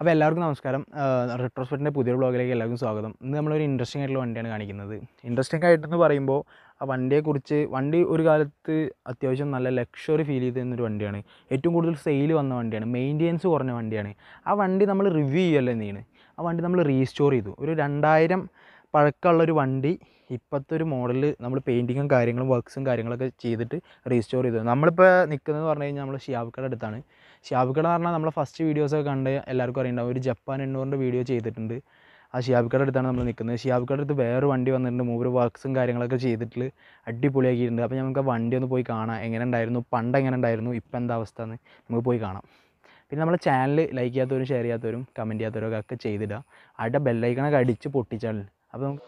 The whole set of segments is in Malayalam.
അപ്പോൾ എല്ലാവർക്കും നമസ്കാരം റെട്രോസ്പെറ്റിൻ്റെ പുതിയ ബ്ലോഗിലേക്ക് എല്ലാവർക്കും സ്വാഗതം ഇന്ന് നമ്മളൊരു ഇൻട്രസ്റ്റിംഗ് ആയിട്ടുള്ള വണ്ടിയാണ് കാണിക്കുന്നത് ഇൻട്രസ്റ്റിംഗ് ആയിട്ടെന്ന് പറയുമ്പോൾ ആ വണ്ടിയെക്കുറിച്ച് വണ്ടി ഒരു കാലത്ത് അത്യാവശ്യം നല്ല ലക്ഷറി ഫീൽ ചെയ്ത് തന്നൊരു വണ്ടിയാണ് ഏറ്റവും കൂടുതൽ സെയിൽ വന്ന വണ്ടിയാണ് മെയിൻ്റെനൻസ് കുറഞ്ഞ വണ്ടിയാണ് ആ വണ്ടി നമ്മൾ റിവ്യൂ ചെയ്യല്ലേ നീണ് ആ വണ്ടി നമ്മൾ റീസ്റ്റോർ ചെയ്തു ഒരു രണ്ടായിരം പഴക്കമുള്ളൊരു വണ്ടി ഇപ്പോഴത്തെ ഒരു മോഡലിൽ നമ്മൾ പെയിൻറ്റിങ്ങും കാര്യങ്ങളും വർക്ക്സും കാര്യങ്ങളൊക്കെ ചെയ്തിട്ട് റീസ്റ്റോർ ചെയ്തു നമ്മളിപ്പോൾ നിൽക്കുന്നത് പറഞ്ഞു കഴിഞ്ഞാൽ നമ്മൾ ഷിയാബിക്കട അടുത്താണ് ഷിയാബിക്കട എന്ന് പറഞ്ഞാൽ നമ്മളെ ഫസ്റ്റ് വീഡിയോസൊക്കെ കണ്ട് എല്ലാവർക്കും അറിയുണ്ടാവും ഒരു ജപ്പാൻ എണ്ണൂറിൻ്റെ വീഡിയോ ചെയ്തിട്ടുണ്ട് ആ ഷിയാബിക്കട അടുത്താണ് നമ്മൾ നിൽക്കുന്നത് ഷിയാബിക്കട അടുത്ത് വേറെ വണ്ടി വന്നിട്ടുണ്ട് മൂവർ വർക്ക്സും കാര്യങ്ങളൊക്കെ ചെയ്തിട്ട് അടിപൊളിയാക്കിയിട്ടുണ്ട് അപ്പോൾ നമുക്ക് ആ വണ്ടി ഒന്ന് പോയി കാണാം എങ്ങനെ ഉണ്ടായിരുന്നു പണ്ട് എങ്ങനെ ഉണ്ടായിരുന്നു ഇപ്പം എന്താ അവസ്ഥ എന്ന് നമുക്ക് പോയി കാണാം പിന്നെ നമ്മളെ ചാനൽ ലൈക്ക് ചെയ്യാത്തവരും ഷെയർ ചെയ്യാത്തവരും കമൻറ്റ് ചെയ്യാത്തവരും ഒക്കെ ചെയ്തിടുക അവിടെ ബെല്ലൈക്കണൊക്കെ അടിച്ച് പൊട്ടിച്ചാൽ അപ്പോൾ നമുക്ക്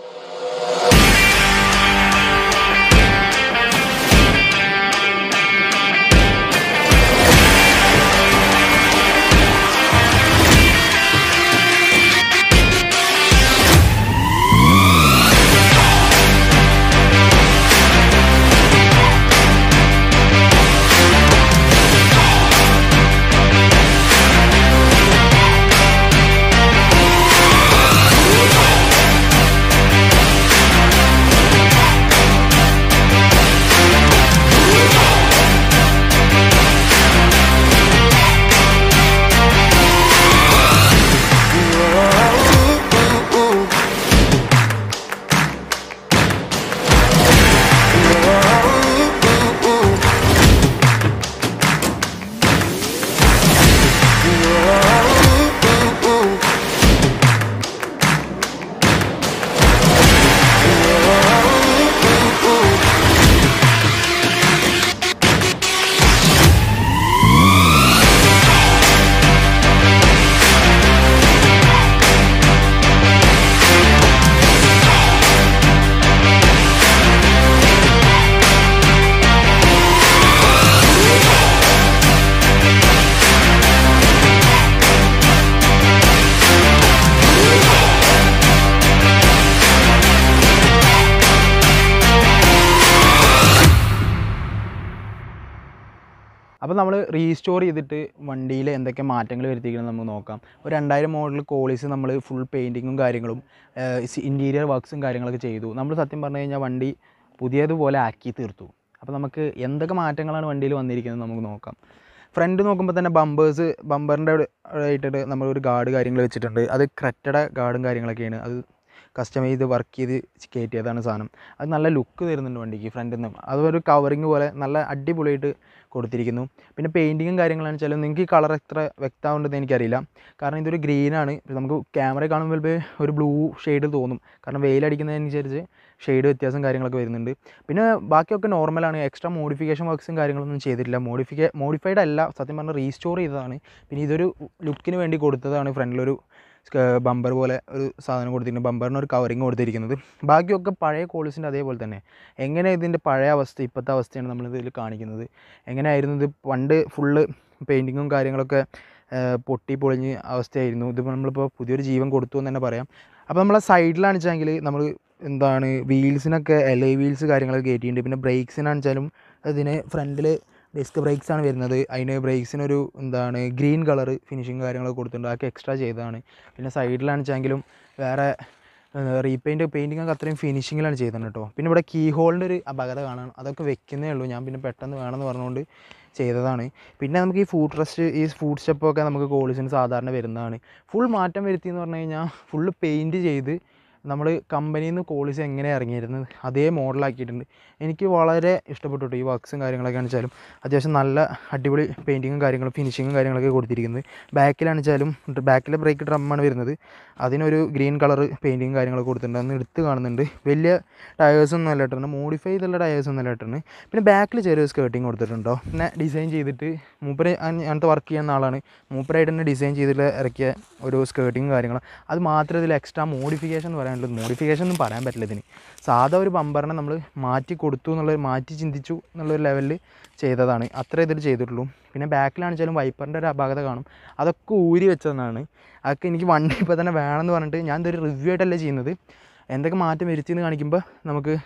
അപ്പോൾ നമ്മൾ റീസ്റ്റോർ ചെയ്തിട്ട് വണ്ടിയിൽ എന്തൊക്കെ മാറ്റങ്ങൾ വരുത്തിക്കണം നമുക്ക് നോക്കാം ഒരു രണ്ടായിരം മോഡൽ കോളീസ് നമ്മൾ ഫുൾ പെയിൻറ്റിങ്ങും കാര്യങ്ങളും ഇൻറ്റീരിയർ വർക്ക്സും കാര്യങ്ങളൊക്കെ ചെയ്തു നമ്മൾ സത്യം പറഞ്ഞു കഴിഞ്ഞാൽ വണ്ടി പുതിയതുപോലെ ആക്കി തീർത്തു അപ്പോൾ നമുക്ക് എന്തൊക്കെ മാറ്റങ്ങളാണ് വണ്ടിയിൽ വന്നിരിക്കുന്നത് നമുക്ക് നോക്കാം ഫ്രണ്ട് നോക്കുമ്പോൾ തന്നെ ബമ്പേഴ്സ് ബമ്പറിൻ്റെ ആയിട്ടിട്ട് നമ്മളൊരു ഗാർഡ് കാര്യങ്ങൾ വെച്ചിട്ടുണ്ട് അത് ക്രെറ്റയുടെ ഗാർഡും കാര്യങ്ങളൊക്കെയാണ് അത് കസ്റ്റമൈസ് ചെയ്ത് വർക്ക് ചെയ്ത് കയറ്റിയതാണ് സാധനം അത് നല്ല ലുക്ക് തരുന്നുണ്ട് വണ്ടിക്ക് ഫ്രണ്ടിൽ നിന്ന് അതൊരു കവറിങ് പോലെ നല്ല അടിപൊളിയായിട്ട് കൊടുത്തിരിക്കുന്നു പിന്നെ പെയിൻറ്റിങ്ങും കാര്യങ്ങളാണ് വെച്ചാൽ നിങ്ങൾക്ക് ഈ കളർ എത്ര വ്യക്തമാവുണ്ടെന്ന് എനിക്കറിയില്ല കാരണം ഇതൊരു ഗ്രീനാണ് നമുക്ക് ക്യാമറ കാണുമ്പോൾ ഒരു ബ്ലൂ ഷെയ്ഡ് തോന്നും കാരണം വെയിലടിക്കുന്നതനുസരിച്ച് ഷെയ്ഡ് വ്യത്യാസം കാര്യങ്ങളൊക്കെ വരുന്നുണ്ട് പിന്നെ ബാക്കിയൊക്കെ നോർമലാണ് എക്സ്ട്രാ മോഡിഫിക്കേഷൻ വർക്ക്സും കാര്യങ്ങളൊന്നും ചെയ്തിട്ടില്ല മോഡിഫിക്കേ മോഡിഫൈഡ് അല്ല സത്യം പറഞ്ഞാൽ റീസ്റ്റോർ ചെയ്തതാണ് പിന്നെ ഇതൊരു ലുക്കിന് വേണ്ടി കൊടുത്തതാണ് ഫ്രണ്ടിലൊരു ബമ്പർ പോലെ ഒരു സാധനം കൊടുത്തിട്ടുണ്ട് ബമ്പറിന് ഒരു കവറിങ് കൊടുത്തിരിക്കുന്നത് ബാക്കിയൊക്കെ പഴയ കോളേജിൻ്റെ അതേപോലെ തന്നെ എങ്ങനെ ഇതിൻ്റെ പഴയ അവസ്ഥ ഇപ്പോഴത്തെ അവസ്ഥയാണ് നമ്മളിതിൽ കാണിക്കുന്നത് എങ്ങനെയായിരുന്നു ഇത് പണ്ട് ഫുള്ള് പെയിൻറ്റിങ്ങും കാര്യങ്ങളൊക്കെ പൊട്ടി പൊളിഞ്ഞ് അവസ്ഥയായിരുന്നു ഇതിപ്പോൾ നമ്മളിപ്പോൾ പുതിയൊരു ജീവൻ കൊടുത്തു എന്ന് തന്നെ പറയാം അപ്പോൾ നമ്മളെ സൈഡിലാണെന്ന് വെച്ചെങ്കിൽ നമ്മൾ എന്താണ് വീൽസിനൊക്കെ എൽ ഐ വീൽസ് കാര്യങ്ങളൊക്കെ കയറ്റിയിട്ടുണ്ട് പിന്നെ ബ്രേക്സിനാണെന്ന് വെച്ചാലും അതിന് ഫ്രണ്ടിൽ ഡിസ്ക് ബ്രേക്സ് ആണ് വരുന്നത് അതിന് ബ്രേക്സിനൊരു എന്താണ് ഗ്രീൻ കളർ ഫിനിഷിങ് കാര്യങ്ങളൊക്കെ കൊടുത്തിട്ടുണ്ട് അതൊക്കെ എക്സ്ട്രാ ചെയ്തതാണ് പിന്നെ സൈഡിലാണ് വെച്ചെങ്കിലും വേറെ റീപെയിൻറ്റ് പെയിൻറ്റിംഗ് ഒക്കെ അത്രയും ഫിനിഷിങ്ങിലാണ് ചെയ്തത് കേട്ടോ പിന്നെ ഇവിടെ കീ ഹോളിൻ്റെ ഒരു അപകടം കാണാൻ അതൊക്കെ വെക്കുന്നേ ഉള്ളൂ ഞാൻ പിന്നെ പെട്ടെന്ന് വേണമെന്ന് പറഞ്ഞുകൊണ്ട് ചെയ്തതാണ് പിന്നെ നമുക്ക് ഈ ഫുഡ് ട്രസ്റ്റ് ഈ ഫുഡ് സ്റ്റെപ്പൊക്കെ നമുക്ക് കോളേജിന് സാധാരണ വരുന്നതാണ് ഫുൾ മാറ്റം വരുത്തി എന്ന് പറഞ്ഞു കഴിഞ്ഞാൽ ഫുള്ള് പെയിൻറ്റ് ചെയ്ത് നമ്മൾ കമ്പനിയിൽ നിന്ന് കോളേജ് എങ്ങനെ ഇറങ്ങിയിരുന്നത് അതേ മോഡലാക്കിയിട്ടുണ്ട് എനിക്ക് വളരെ ഇഷ്ടപ്പെട്ടു കേട്ടോ ഈ വർക്ക്സും കാര്യങ്ങളൊക്കെ വെച്ചാലും അത്യാവശ്യം നല്ല അടിപൊളി പെയിൻറ്റിങ്ങും കാര്യങ്ങളും ഫിനിഷിങ്ങും കാര്യങ്ങളൊക്കെ കൊടുത്തിരിക്കുന്നത് ബാക്കിലാണ് വെച്ചാലും ബാക്കിലെ ബ്രേക്ക് ഡ്രമ്മാണ് വരുന്നത് അതിനൊരു ഗ്രീൻ കളർ പെയിൻറ്റിങ്ങും കാര്യങ്ങളൊക്കെ കൊടുത്തിട്ടുണ്ട് അന്ന് എടുത്ത് കാണുന്നുണ്ട് വലിയ ടയേഴ്സൊന്നും അല്ല ഇട്ടിട്ടുണ്ട് മോഡിഫൈ ചെയ്തുള്ള ടയേഴ്സൊന്നും അല്ല ഇട്ടിട്ടുണ്ട് പിന്നെ ബാക്കിൽ ചെറിയൊരു സ്കേർട്ടിങ് കൊടുത്തിട്ടുണ്ടോ പിന്നെ ഡിസൈൻ ചെയ്തിട്ട് മൂപ്പര് അങ്ങനത്തെ വർക്ക് ചെയ്യുന്ന ആളാണ് മൂപ്പരായിട്ട് തന്നെ ഡിസൈൻ ചെയ്തിട്ട് ഇറക്കിയ ഒരു സ്കേർട്ടിങ് കാര്യങ്ങൾ അത് മാത്രം ഇതിൽ എക്സ്ട്രാ മോഡിഫിക്കേഷൻ എന്ന് പറയാനുള്ളത് മോഡിഫിക്കേഷൻ ഒന്നും പറയാൻ പറ്റില്ല ഇതിന് സാധാ ഒരു ബമ്പറിനെ നമ്മൾ മാറ്റി കൊടുത്തു എന്നുള്ളത് മാറ്റി ചിന്തിച്ചു എന്നുള്ളൊരു ലെവലിൽ ചെയ്തതാണ് അത്ര ഇതിൽ ചെയ്തിട്ടുള്ളൂ പിന്നെ ബാക്കിലാണെച്ചാലും വൈപ്പറിൻ്റെ ഒരു അപാകത കാണും അതൊക്കെ ഊരി വെച്ചതാണ് അതൊക്കെ എനിക്ക് വണ്ടി ഇപ്പോൾ തന്നെ വേണമെന്ന് പറഞ്ഞിട്ട് ഞാൻ ഇതൊരു റിവ്യൂ ആയിട്ടല്ല ചെയ്യുന്നത് എന്തൊക്കെ മാറ്റം വരുത്തിയെന്ന് കാണിക്കുമ്പോൾ നമുക്ക്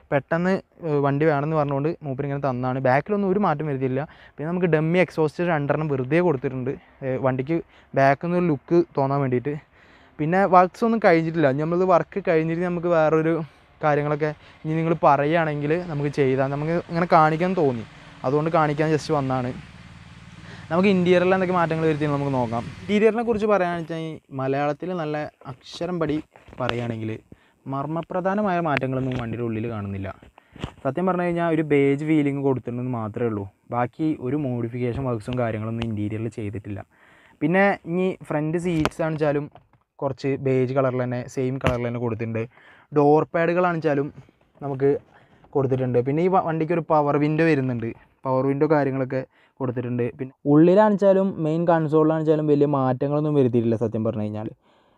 പെട്ടെന്ന് ഏഹ്, വണ്ടി വേണമെന്ന് പറഞ്ഞുകൊണ്ട് മൂപ്പർ ഇങ്ങനെ തന്നാണ് ബാക്കിലൊന്നും ഒരു മാറ്റം വരുത്തിയില്ല പിന്നെ നമുക്ക് ഡമ്മി എക്സോസ്റ്റ് രണ്ടെണ്ണം വെറുതെ കൊടുത്തിട്ടുണ്ട് ഏഹ്, വണ്ടിക്ക് ബാക്കിൽ നിന്ന് ഒരു ലുക്ക് തോന്നാൻ വേണ്ടിയിട്ട് പിന്നെ വർക്ക്സ് ഒന്നും കഴിഞ്ഞിട്ടില്ല നമ്മൾ വർക്ക് കഴിഞ്ഞിട്ട് നമുക്ക് വേറൊരു കാര്യങ്ങളൊക്കെ ഇനി നിങ്ങൾ പറയുകയാണെങ്കിൽ നമുക്ക് ചെയ്താൽ നമുക്ക് ഇങ്ങനെ കാണിക്കാൻ തോന്നി അതുകൊണ്ട് കാണിക്കാൻ ജസ്റ്റ് വന്നതാണ് നമുക്ക് ഇൻറ്റീരിയറിൽ എന്തൊക്കെ മാറ്റങ്ങൾ വരുത്തി നമുക്ക് നോക്കാം ഇൻറ്റീരിയറിനെ കുറിച്ച് പറയുകയാണെന്ന് വെച്ചാൽ മലയാളത്തിൽ നല്ല അക്ഷരം പടി പറയുകയാണെങ്കിൽ മർമ്മപ്രധാനമായ മാറ്റങ്ങളൊന്നും വണ്ടിയുടെ ഉള്ളിൽ കാണുന്നില്ല സത്യം പറഞ്ഞു കഴിഞ്ഞാൽ ഒരു ബേജ് ഫീലിംഗ് കൊടുത്തിട്ടുണ്ടെന്ന് മാത്രമേ ഉള്ളൂ ബാക്കി ഒരു മോഡിഫിക്കേഷൻ വർക്ക്സും കാര്യങ്ങളൊന്നും ഇൻറ്റീരിയറിൽ ചെയ്തിട്ടില്ല പിന്നെ ഇനി ഫ്രണ്ട് സീറ്റ്സ് ആണെച്ചാലും കുറച്ച് ബേജ് കളറിൽ തന്നെ സെയിം കളറിൽ തന്നെ കൊടുത്തിട്ടുണ്ട് ഡോർ പാഡുകളാണെച്ചാലും നമുക്ക് കൊടുത്തിട്ടുണ്ട് പിന്നെ ഈ വ- വണ്ടിക്ക് ഒരു പവർ വിൻഡോ വരുന്നുണ്ട് പവർ വിൻഡോ കാര്യങ്ങളൊക്കെ കൊടുത്തിട്ടുണ്ട് പിന്നെ ഉള്ളിലാണെച്ചാലും മെയിൻ കൺസോളിലാണെച്ചാലും വലിയ മാറ്റങ്ങളൊന്നും വരുത്തിയിട്ടില്ല സത്യം പറഞ്ഞു കഴിഞ്ഞാൽ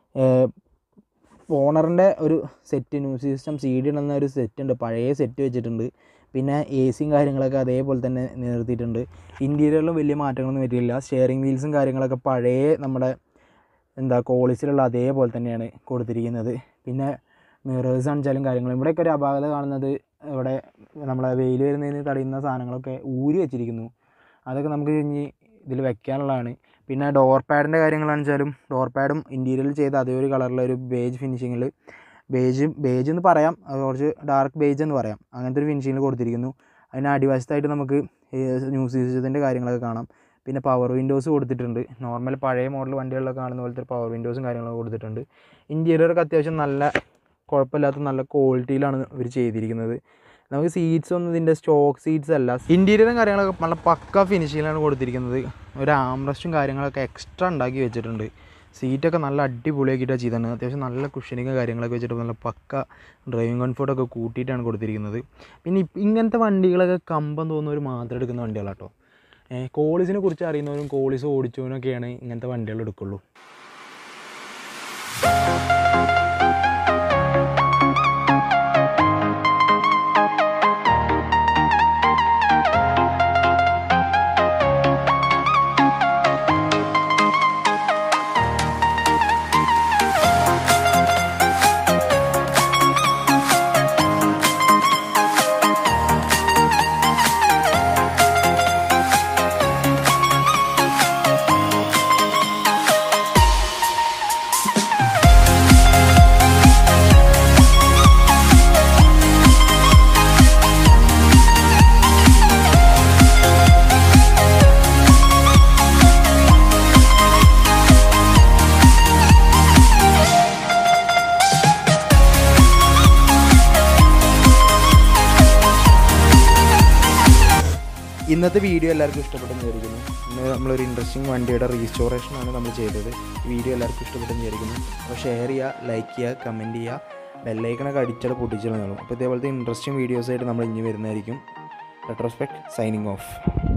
ഓണറിൻ്റെ ഒരു set new system C D ഇടുന്ന ഒരു സെറ്റ് ഉണ്ട് പഴയ സെറ്റ് വെച്ചിട്ടുണ്ട് പിന്നെ എ സിയും കാര്യങ്ങളൊക്കെ അതേപോലെ തന്നെ നിർത്തിയിട്ടുണ്ട് ഇൻറ്റീരിയറിലും വലിയ മാറ്റങ്ങളൊന്നും വരില്ല സ്റ്റിയറിംഗ് വീൽസും കാര്യങ്ങളൊക്കെ പഴയ നമ്മുടെ എന്താ കോളിസിലുള്ള അതേപോലെ തന്നെയാണ് കൊടുത്തിരിക്കുന്നത് പിന്നെ മിറേഴ്സ് ആണെച്ചാലും കാര്യങ്ങളും ഇവിടെയൊക്കെ ഒരു അപാകത കാണുന്നത് ഇവിടെ നമ്മളെ വെയിൽ വരുന്നതിന് തടയുന്ന സാധനങ്ങളൊക്കെ ഊരി വെച്ചിരിക്കുന്നു അതൊക്കെ നമുക്ക് ഇനി ഇതിൽ വെക്കാനുള്ളതാണ് പിന്നെ ഡോർ പാഡിൻ്റെ കാര്യങ്ങളാണെന്ന് വെച്ചാലും ഡോർ പാഡും ഇൻറ്റീരിയറിൽ ചെയ്ത അതേ ഒരു കളറിലെ ഒരു ബേജ് ഫിനിഷിങ്ങിൽ ബേജ് ബേജ് എന്ന് പറയാം അത് കുറച്ച് ഡാർക്ക് ബേജ് എന്ന് പറയാം അങ്ങനത്തെ ഒരു ഫിനിഷിങ്ങിൽ കൊടുത്തിരിക്കുന്നു അതിന് അടിവശത്തായിട്ട് നമുക്ക് ന്യൂസ് സിസ്റ്റത്തിൻ്റെ കാര്യങ്ങളൊക്കെ കാണാം പിന്നെ പവർ വിൻഡോസ് കൊടുത്തിട്ടുണ്ട് നോർമൽ പഴയ മോഡൽ വണ്ടികളിലൊക്കെ കാണുന്ന പോലത്തെ പവർ വിൻഡോസും കാര്യങ്ങളൊക്കെ കൊടുത്തിട്ടുണ്ട് ഇൻറ്റീരിയറൊക്കെ അത്യാവശ്യം നല്ല കുഴപ്പമില്ലാത്ത നല്ല ക്വാളിറ്റിയിലാണ് ഇവർ ചെയ്തിരിക്കുന്നത് നമുക്ക് സീറ്റ്സ് ഒന്നും ഇതിൻ്റെ സ്റ്റോക്ക് സീറ്റ്സ് അല്ല ഇൻറ്റീരിയറും കാര്യങ്ങളൊക്കെ നല്ല പക്ക ഫിനിഷിങ്ങിലാണ് കൊടുത്തിരിക്കുന്നത് ഒരു ആംറസ്റ്റും കാര്യങ്ങളൊക്കെ എക്സ്ട്രാ ഉണ്ടാക്കി വെച്ചിട്ടുണ്ട് സീറ്റൊക്കെ നല്ല അടിപൊളിയാക്കിയിട്ടാണ് ചെയ്തിട്ടുണ്ട് അത്യാവശ്യം നല്ല കുഷനിങ്ങും കാര്യങ്ങളൊക്കെ വെച്ചിട്ട് നല്ല പക്ക ഡ്രൈവിംഗ് കംഫർട്ടൊക്കെ കൂട്ടിയിട്ടാണ് കൊടുത്തിരിക്കുന്നത് പിന്നെ ഇപ്പ- ഇങ്ങനത്തെ വണ്ടികളൊക്കെ കമ്പം തോന്നുന്നവർ മാത്രം എടുക്കുന്ന വണ്ടികളാട്ടോ കോളീസിനെ കുറിച്ച് അറിയുന്നവരും കോളീസ് ഓടിച്ചവനൊക്കെയാണ് ഇങ്ങനത്തെ വണ്ടികൾ എടുക്കുള്ളൂ ഇന്നത്തെ വീഡിയോ എല്ലാവർക്കും ഇഷ്ടപ്പെട്ടെന്ന് വിചാരിക്കുന്നു ഇന്ന് നമ്മളൊരു ഇൻട്രസ്റ്റിംഗ് വണ്ടിയുടെ റീസ്റ്റോറേഷനാണ് നമ്മൾ ചെയ്തത് ഈ വീഡിയോ എല്ലാവർക്കും ഇഷ്ടപ്പെട്ടെന്ന് വിചാരിക്കുന്നു അപ്പോൾ ഷെയർ ചെയ്യുക ലൈക്ക് ചെയ്യുക കമൻറ്റ് ചെയ്യുക ബെല്ലൈക്കണൊക്കെ അടിച്ചാൽ പൊട്ടിച്ചാൽ അപ്പോൾ ഇതേപോലത്തെ ഇൻട്രസ്റ്റിംഗ് വീഡിയോസായിട്ട് നമ്മൾ ഇനി വരുന്നതായിരിക്കും റെട്രോസ്പെക്ട് സൈനിങ് ഓഫ്